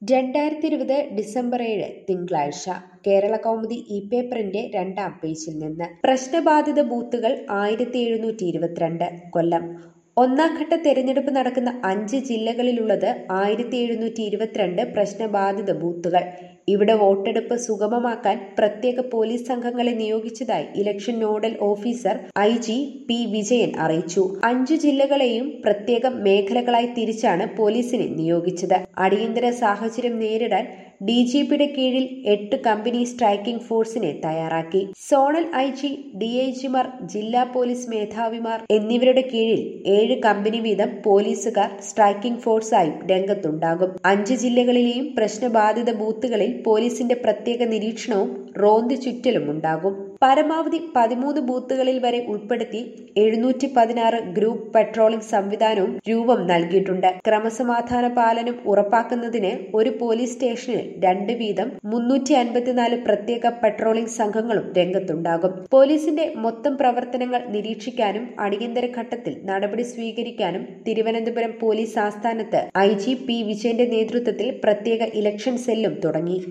രണ്ടായിരത്തി ഇരുപത് ഡിസംബർ ഏഴ് തിങ്കളാഴ്ച കേരള കൗമുദി ഇ പേപ്പറിന്റെ രണ്ടാം പേജിൽ നിന്ന് പ്രശ്നബാധിത ബൂത്തുകൾ ആയിരത്തി എഴുന്നൂറ്റി ഇരുപത്തിരണ്ട് കൊല്ലം ഒന്നാം ഘട്ട തെരഞ്ഞെടുപ്പ് നടക്കുന്ന അഞ്ച് ജില്ലകളിലുള്ളത് ആയിരത്തി എഴുന്നൂറ്റി ഇരുപത്തിരണ്ട് പ്രശ്നബാധിത ബൂത്തുകൾ ഇവിടെ വോട്ടെടുപ്പ് സുഗമമാക്കാൻ പ്രത്യേക പോലീസ് സംഘങ്ങളെ നിയോഗിച്ചതായി election nodal officer I G P Vijayan അറിയിച്ചു അഞ്ചു ജില്ലകളെയും പ്രത്യേക മേഖലകളായി തിരിച്ചാണ് പോലീസിനെ നിയോഗിച്ചത് അടിയന്തര സാഹചര്യം നേരിടാൻ ഡി ജി പിയുടെ കീഴിൽ എട്ട് കമ്പനി സ്ട്രൈക്കിംഗ് ഫോഴ്സിനെ തയ്യാറാക്കി zonal I G D I ജിമാർ ജില്ലാ പോലീസ് മേധാവിമാർ എന്നിവരുടെ കീഴിൽ ഏഴ് കമ്പനി വീതം പോലീസുകാർ സ്ട്രൈക്കിംഗ് ഫോഴ്സായും രംഗത്തുണ്ടാകും അഞ്ച് ജില്ലകളിലെയും പ്രശ്നബാധിത ബൂത്തുകളിൽ പോലീസിന്റെ പ്രത്യേക നിരീക്ഷണവും റോന്ത് ചുറ്റലും ഉണ്ടാകും പരമാവധി പതിമൂന്ന് ബൂത്തുകളിൽ വരെ ഉൾപ്പെടുത്തി എഴുന്നൂറ്റി പതിനാറ് ഗ്രൂപ്പ് പെട്രോളിംഗ് സംവിധാനവും രൂപം നൽകിയിട്ടുണ്ട് ക്രമസമാധാന പാലനം ഉറപ്പാക്കുന്നതിന് ഒരു പോലീസ് സ്റ്റേഷനിൽ രണ്ട് വീതം മുന്നൂറ്റി അൻപത്തിനാല് പ്രത്യേക പെട്രോളിംഗ് സംഘങ്ങളും രംഗത്തുണ്ടാകും പോലീസിന്റെ മൊത്തം പ്രവർത്തനങ്ങൾ നിരീക്ഷിക്കാനും അടിയന്തര ഘട്ടത്തിൽ നടപടി സ്വീകരിക്കാനും തിരുവനന്തപുരം പോലീസ് ആസ്ഥാനത്ത് ഐ ജി പി വിജയന്റെ നേതൃത്വത്തിൽ പ്രത്യേക ഇലക്ഷൻ സെല്ലും തുടങ്ങി